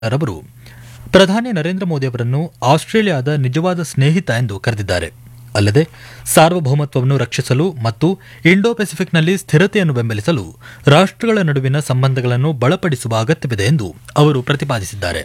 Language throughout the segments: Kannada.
ರವರು ಪ್ರಧಾನಿ ನರೇಂದ್ರ ಮೋದಿ ಅವರನ್ನು ಆಸ್ಟ್ರೇಲಿಯಾದ ನಿಜವಾದ ಸ್ನೇಹಿತ ಎಂದು ಕರೆದಿದ್ದಾರೆ ಅಲ್ಲದೆ ಸಾರ್ವಭೌಮತ್ವವನ್ನು ರಕ್ಷಿಸಲು ಮತ್ತು ಇಂಡೋ ಪೆಸಿಫಿಕ್ನಲ್ಲಿ ಸ್ಥಿರತೆಯನ್ನು ಬೆಂಬಲಿಸಲು ರಾಷ್ಟ್ರಗಳ ನಡುವಿನ ಸಂಬಂಧಗಳನ್ನು ಬಲಪಡಿಸುವ ಅಗತ್ಯವಿದೆ ಎಂದು ಅವರು ಪ್ರತಿಪಾದಿಸಿದ್ದಾರೆ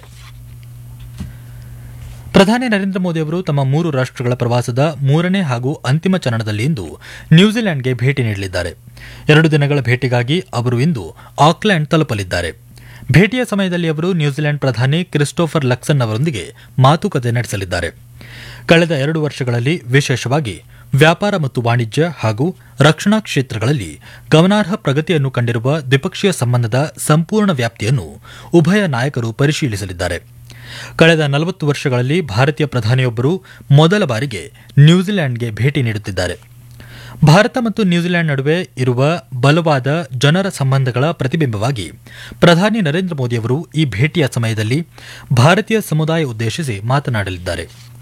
ಪ್ರಧಾನಿ ನರೇಂದ್ರ ಮೋದಿ ಅವರು ತಮ್ಮ ಮೂರು ರಾಷ್ಟ್ರಗಳ ಪ್ರವಾಸದ ಮೂರನೇ ಹಾಗೂ ಅಂತಿಮ ಚರಣದಲ್ಲಿ ಇಂದು ನ್ಯೂಜಿಲೆಂಡ್ಗೆ ಭೇಟಿ ನೀಡಲಿದ್ದಾರೆ ಎರಡು ದಿನಗಳ ಭೇಟಿಗಾಗಿ ಅವರು ಇಂದು ಆಕ್ಲೆಂಡ್ ತಲುಪಲಿದ್ದಾರೆ ಭೇಟಿಯ ಸಮಯದಲ್ಲಿ ಅವರು ನ್ಯೂಜಿಲೆಂಡ್ ಪ್ರಧಾನಿ ಕ್ರಿಸ್ಟೋಫರ್ ಲಕ್ಸನ್ ಅವರೊಂದಿಗೆ ಮಾತುಕತೆ ನಡೆಸಲಿದ್ದಾರೆ ಕಳೆದ ಎರಡು ವರ್ಷಗಳಲ್ಲಿ ವಿಶೇಷವಾಗಿ ವ್ಯಾಪಾರ ಮತ್ತು ವಾಣಿಜ್ಯ ಹಾಗೂ ರಕ್ಷಣಾ ಕ್ಷೇತ್ರಗಳಲ್ಲಿ ಗಮನಾರ್ಹ ಪ್ರಗತಿಯನ್ನು ಕಂಡಿರುವ ದ್ವಿಪಕ್ಷೀಯ ಸಂಬಂಧದ ಸಂಪೂರ್ಣ ವ್ಯಾಪ್ತಿಯನ್ನು ಉಭಯ ನಾಯಕರು ಪರಿಶೀಲಿಸಲಿದ್ದಾರೆ ಕಳೆದ ನಲವತ್ತು ವರ್ಷಗಳಲ್ಲಿ ಭಾರತೀಯ ಪ್ರಧಾನಿಯೊಬ್ಬರು ಮೊದಲ ಬಾರಿಗೆ ನ್ಯೂಜಿಲೆಂಡ್ಗೆ ಭೇಟಿ ನೀಡುತ್ತಿದ್ದಾರೆ ಭಾರತ ಮತ್ತು ನ್ಯೂಜಿಲೆಂಡ್ ನಡುವೆ ಇರುವ ಬಲವಾದ ಜನರ ಸಂಬಂಧಗಳ ಪ್ರತಿಬಿಂಬವಾಗಿ ಪ್ರಧಾನಿ ನರೇಂದ್ರ ಮೋದಿ ಅವರು ಈ ಭೇಟಿಯ ಸಮಯದಲ್ಲಿ ಭಾರತೀಯ ಸಮುದಾಯ ಉದ್ದೇಶಿಸಿ ಮಾತನಾಡಲಿದ್ದಾರೆ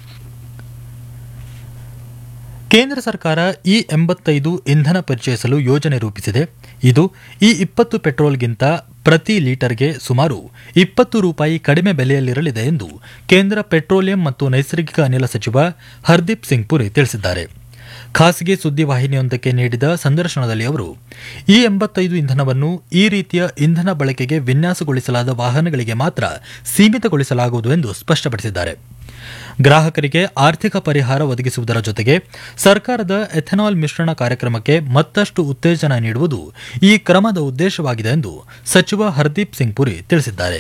ಕೇಂದ್ರ ಸರ್ಕಾರ ಇ ಎಂಬತ್ತೈದು ಇಂಧನ ಪರಿಚಯಿಸಲು ಯೋಜನೆ ರೂಪಿಸಿದೆ ಇದು ಇ ಇಪ್ಪತ್ತು ಪೆಟ್ರೋಲ್ಗಿಂತ ಪ್ರತಿ ಲೀಟರ್ಗೆ ಸುಮಾರು ಇಪ್ಪತ್ತು ರೂಪಾಯಿ ಕಡಿಮೆ ಬೆಲೆಯಲ್ಲಿರಲಿದೆ ಎಂದು ಕೇಂದ್ರ ಪೆಟ್ರೋಲಿಯಂ ಮತ್ತು ನೈಸರ್ಗಿಕ ಅನಿಲ ಸಚಿವ ಹರ್ದೀಪ್ ಸಿಂಗ್ ಪುರಿ ತಿಳಿಸಿದ್ದಾರೆ ಖಾಸಗಿ ಸುದ್ದಿವಾಹಿನಿಯೊಂದಕ್ಕೆ ನೀಡಿದ ಸಂದರ್ಶನದಲ್ಲಿ ಅವರು ಈ ಎಂಬತ್ತೈದು ಇಂಧನವನ್ನು ಈ ರೀತಿಯ ಇಂಧನ ಬಳಕೆಗೆ ವಿನ್ಯಾಸಗೊಳಿಸಲಾದ ವಾಹನಗಳಿಗೆ ಮಾತ್ರ ಸೀಮಿತಗೊಳಿಸಲಾಗುವುದು ಎಂದು ಸ್ಪಷ್ಟಪಡಿಸಿದ್ದಾರೆ ಗ್ರಾಹಕರಿಗೆ ಆರ್ಥಿಕ ಪರಿಹಾರ ಒದಗಿಸುವುದರ ಜೊತೆಗೆ ಸರ್ಕಾರದ ಎಥೆನಾಲ್ ಮಿಶ್ರಣ ಕಾರ್ಯಕ್ರಮಕ್ಕೆ ಮತ್ತಷ್ಟು ಉತ್ತೇಜನ ನೀಡುವುದು ಈ ಕ್ರಮದ ಉದ್ದೇಶವಾಗಿದೆ ಎಂದು ಸಚಿವ ಹರ್ದೀಪ್ ಸಿಂಗ್ ಪುರಿ ತಿಳಿಸಿದ್ದಾರೆ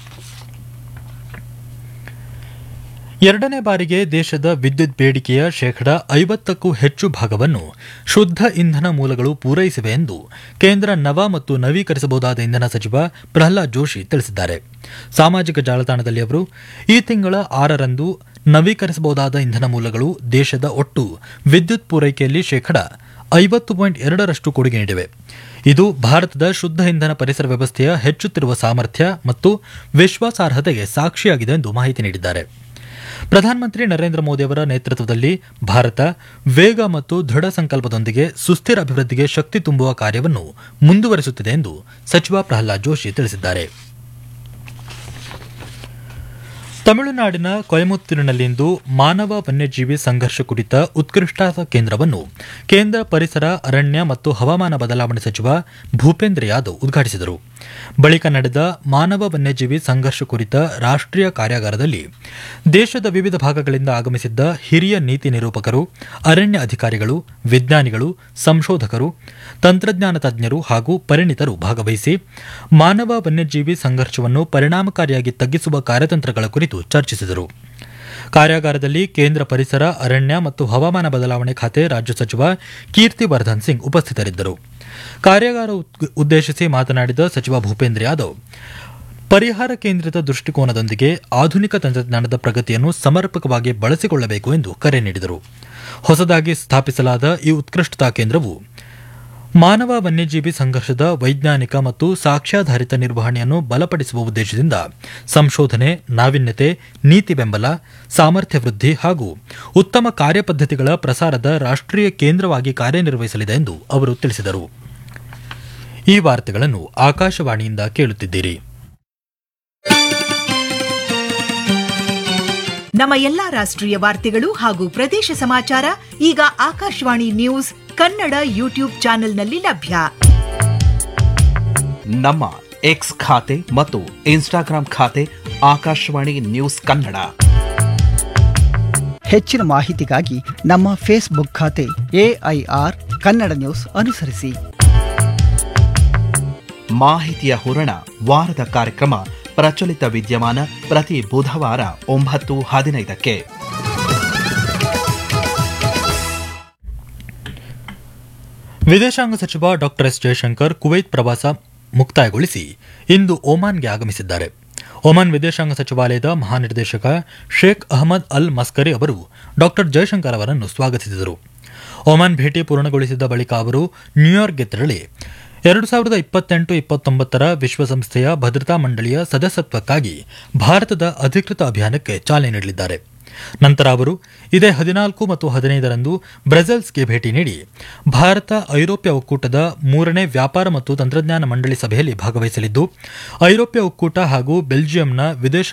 ಎರಡನೇ ಬಾರಿಗೆ ದೇಶದ ವಿದ್ಯುತ್ ಬೇಡಿಕೆಯ ಶೇಕಡ ಐವತ್ತಕ್ಕೂ ಹೆಚ್ಚು ಭಾಗವನ್ನು ಶುದ್ಧ ಇಂಧನ ಮೂಲಗಳು ಪೂರೈಸಿವೆ ಎಂದು ಕೇಂದ್ರ ನವ ಮತ್ತು ನವೀಕರಿಸಬಹುದಾದ ಇಂಧನ ಸಚಿವ ಪ್ರಹ್ಲಾದ್ ಜೋಶಿ ತಿಳಿಸಿದ್ದಾರೆ ಸಾಮಾಜಿಕ ಜಾಲತಾಣದಲ್ಲಿ ಅವರು ಈ ತಿಂಗಳ ಆರರಂದು ನವೀಕರಿಸಬಹುದಾದ ಇಂಧನ ಮೂಲಗಳು ದೇಶದ ಒಟ್ಟು ವಿದ್ಯುತ್ ಪೂರೈಕೆಯಲ್ಲಿ ಶೇಕಡ ಐವತ್ತು ಪಾಯಿಂಟ್ ಎರಡರಷ್ಟು ಕೊಡುಗೆ ನೀಡಿವೆ ಇದು ಭಾರತದ ಶುದ್ಧ ಇಂಧನ ಪರಿಸರ ವ್ಯವಸ್ಥೆಯ ಹೆಚ್ಚುತ್ತಿರುವ ಸಾಮರ್ಥ್ಯ ಮತ್ತು ವಿಶ್ವಾಸಾರ್ಹತೆಗೆ ಸಾಕ್ಷಿಯಾಗಿದೆ ಎಂದು ಮಾಹಿತಿ ನೀಡಿದ್ದಾರೆ ಪ್ರಧಾನಮಂತ್ರಿ ನರೇಂದ್ರ ಮೋದಿ ಅವರ ನೇತೃತ್ವದಲ್ಲಿ ಭಾರತ ವೇಗ ಮತ್ತು ದೃಢ ಸಂಕಲ್ಪದೊಂದಿಗೆ ಸುಸ್ಥಿರ ಅಭಿವೃದ್ಧಿಗೆ ಶಕ್ತಿ ತುಂಬುವ ಕಾರ್ಯವನ್ನು ಮುಂದುವರಿಸುತ್ತಿದೆ ಎಂದು ಸಚಿವ ಪ್ರಹ್ಲಾದ್ ಜೋಶಿ ತಿಳಿಸಿದ್ದಾರೆ ತಮಿಳುನಾಡಿನ ಕೊಯಮತ್ತೂರಿನಲ್ಲಿಂದು ಮಾನವ ವನ್ಯಜೀವಿ ಸಂಘರ್ಷ ಕುರಿತ ಉತ್ಕೃಷ್ಟ ಕೇಂದ್ರವನ್ನು ಕೇಂದ್ರ ಪರಿಸರ ಅರಣ್ಯ ಮತ್ತು ಹವಾಮಾನ ಬದಲಾವಣೆ ಸಚಿವ ಭೂಪೇಂದ್ರ ಯಾದವ್ ಉದ್ಘಾಟಿಸಿದರು ಬಳಿಕ ನಡೆದ ಮಾನವ ವನ್ಯಜೀವಿ ಸಂಘರ್ಷ ಕುರಿತ ರಾಷ್ಟ್ರೀಯ ಕಾರ್ಯಾಗಾರದಲ್ಲಿ ದೇಶದ ವಿವಿಧ ಭಾಗಗಳಿಂದ ಆಗಮಿಸಿದ್ದ ಹಿರಿಯ ನೀತಿ ನಿರೂಪಕರು ಅರಣ್ಯ ಅಧಿಕಾರಿಗಳು ವಿಜ್ಞಾನಿಗಳು ಸಂಶೋಧಕರು ತಂತ್ರಜ್ಞಾನ ತಜ್ಞರು ಹಾಗೂ ಪರಿಣಿತರು ಭಾಗವಹಿಸಿ ಮಾನವ ವನ್ಯಜೀವಿ ಸಂಘರ್ಷವನ್ನು ಪರಿಣಾಮಕಾರಿಯಾಗಿ ತಗ್ಗಿಸುವ ಕಾರ್ಯತಂತ್ರಗಳ ಕುರಿತು ಚರ್ಚಿಸಿದರು ಕಾರ್ಯಾಗಾರದಲ್ಲಿ ಕೇಂದ್ರ ಪರಿಸರ ಅರಣ್ಯ ಮತ್ತು ಹವಾಮಾನ ಬದಲಾವಣೆ ಖಾತೆ ರಾಜ್ಯ ಸಚಿವ ಕೀರ್ತಿವರ್ಧನ್ ಸಿಂಗ್ ಉಪಸ್ಥಿತರಿದ್ದರು ಕಾರ್ಯಾಗಾರ ಉದ್ದೇಶಿಸಿ ಮಾತನಾಡಿದ ಸಚಿವ ಭೂಪೇಂದ್ರ ಯಾದವ್ ಪರಿಹಾರ ಕೇಂದ್ರಿತ ದೃಷ್ಟಿಕೋನದೊಂದಿಗೆ ಆಧುನಿಕ ತಂತ್ರಜ್ಞಾನದ ಪ್ರಗತಿಯನ್ನು ಸಮರ್ಪಕವಾಗಿ ಬಳಸಿಕೊಳ್ಳಬೇಕು ಎಂದು ಕರೆ ನೀಡಿದರು ಹೊಸದಾಗಿ ಸ್ಥಾಪಿಸಲಾದ ಈ ಉತ್ಕೃಷ್ಟತಾ ಕೇಂದ್ರವು ಮಾನವ ವನ್ಯಜೀವಿ ಸಂಘರ್ಷದ ವೈಜ್ಞಾನಿಕ ಮತ್ತು ಸಾಕ್ಷ್ಯಾಧಾರಿತ ನಿರ್ವಹಣೆಯನ್ನು ಬಲಪಡಿಸುವ ಉದ್ದೇಶದಿಂದ ಸಂಶೋಧನೆ ನಾವೀನ್ಯತೆ ನೀತಿ ಬೆಂಬಲ ಸಾಮರ್ಥ್ಯ ವೃದ್ಧಿ ಹಾಗೂ ಉತ್ತಮ ಕಾರ್ಯಪದ್ಧತಿಗಳ ಪ್ರಸಾರದ ರಾಷ್ಟ್ರೀಯ ಕೇಂದ್ರವಾಗಿ ಕಾರ್ಯನಿರ್ವಹಿಸಲಿದೆ ಎಂದು ಅವರು ತಿಳಿಸಿದರು ಈ ವಾರ್ತೆಗಳನ್ನು ಆಕಾಶವಾಣಿಯಿಂದ ಕೇಳುತ್ತಿದ್ದೀರಿ ನಮ್ಮ ಎಲ್ಲಾ ರಾಷ್ಟ್ರೀಯ ವಾರ್ತೆಗಳು ಹಾಗೂ ಪ್ರದೇಶ ಸಮಾಚಾರ ಈಗ ಆಕಾಶವಾಣಿ ನ್ಯೂಸ್ ಕನ್ನಡ ಯೂಟ್ಯೂಬ್ ಚಾನೆಲ್ನಲ್ಲಿ ಲಭ್ಯ ನಮ್ಮ ಎಕ್ಸ್ ಖಾತೆ ಮತ್ತು ಇನ್ಸ್ಟಾಗ್ರಾಂ ಖಾತೆ ಆಕಾಶವಾಣಿ ನ್ಯೂಸ್ ಕನ್ನಡ ಹೆಚ್ಚಿನ ಮಾಹಿತಿಗಾಗಿ ನಮ್ಮ ಫೇಸ್ಬುಕ್ ಖಾತೆ ಎಐಆರ್ ಕನ್ನಡ ನ್ಯೂಸ್ ಅನುಸರಿಸಿ ಮಾಹಿತಿಯ ಹೂರಣ ವಾರದ ಕಾರ್ಯಕ್ರಮ ಪ್ರಚಲಿತ ವಿದ್ಯಮಾನ ಪ್ರತಿ ಬುಧವಾರ ಒಂಬತ್ತು ಹದಿನೈದಕ್ಕೆ ವಿದೇಶಾಂಗ ಸಚಿವ ಡಾ ಎಸ್ ಜಯಶಂಕರ್ ಕುವೈತ್ ಪ್ರವಾಸ ಮುಕ್ತಾಯಗೊಳಿಸಿ ಇಂದು ಒಮಾನ್ಗೆ ಆಗಮಿಸಿದ್ದಾರೆ ಒಮಾನ್ ವಿದೇಶಾಂಗ ಸಚಿವಾಲಯದ ಮಹಾನಿರ್ದೇಶಕ ಶೇಖ್ ಅಹಮದ್ ಅಲ್ ಮಸ್ಕರಿ ಅವರು ಡಾ ಜಯಶಂಕರ್ ಅವರನ್ನು ಸ್ವಾಗತಿಸಿದರು ಒಮಾನ್ ಭೇಟಿ ಪೂರ್ಣಗೊಳಿಸಿದ ಬಳಿಕ ಅವರು ನ್ಯೂಯಾರ್ಕ್ಗೆ ತೆರಳಿ ಎರಡು ಸಾವಿರದ ಇಪ್ಪತ್ತೆಂಟು ಇಪ್ಪತ್ತೊಂಬತ್ತರ ವಿಶ್ವಸಂಸ್ಥೆಯ ಭದ್ರತಾ ಮಂಡಳಿಯ ಸದಸ್ಯತ್ವಕ್ಕಾಗಿ ಭಾರತದ ಅಧಿಕೃತ ಅಭಿಯಾನಕ್ಕೆ ಚಾಲನೆ ನೀಡಲಿದ್ದಾರೆ ನಂತರ ಅವರು ಇದೇ ಹದಿನಾಲ್ಕು ಮತ್ತು ಹದಿನೈದರಂದು ಬ್ರೆಸೆಲ್ಸ್ಗೆ ಭೇಟಿ ನೀಡಿ ಭಾರತ ಐರೋಪ್ಯ ಒಕ್ಕೂಟದ ಮೂರನೇ ವ್ಯಾಪಾರ ಮತ್ತು ತಂತ್ರಜ್ಞಾನ ಮಂಡಳಿ ಸಭೆಯಲ್ಲಿ ಭಾಗವಹಿಸಲಿದ್ದು ಐರೋಪ್ಯ ಒಕ್ಕೂಟ ಹಾಗೂ ಬೆಲ್ಜಿಯಂನ ವಿದೇಶ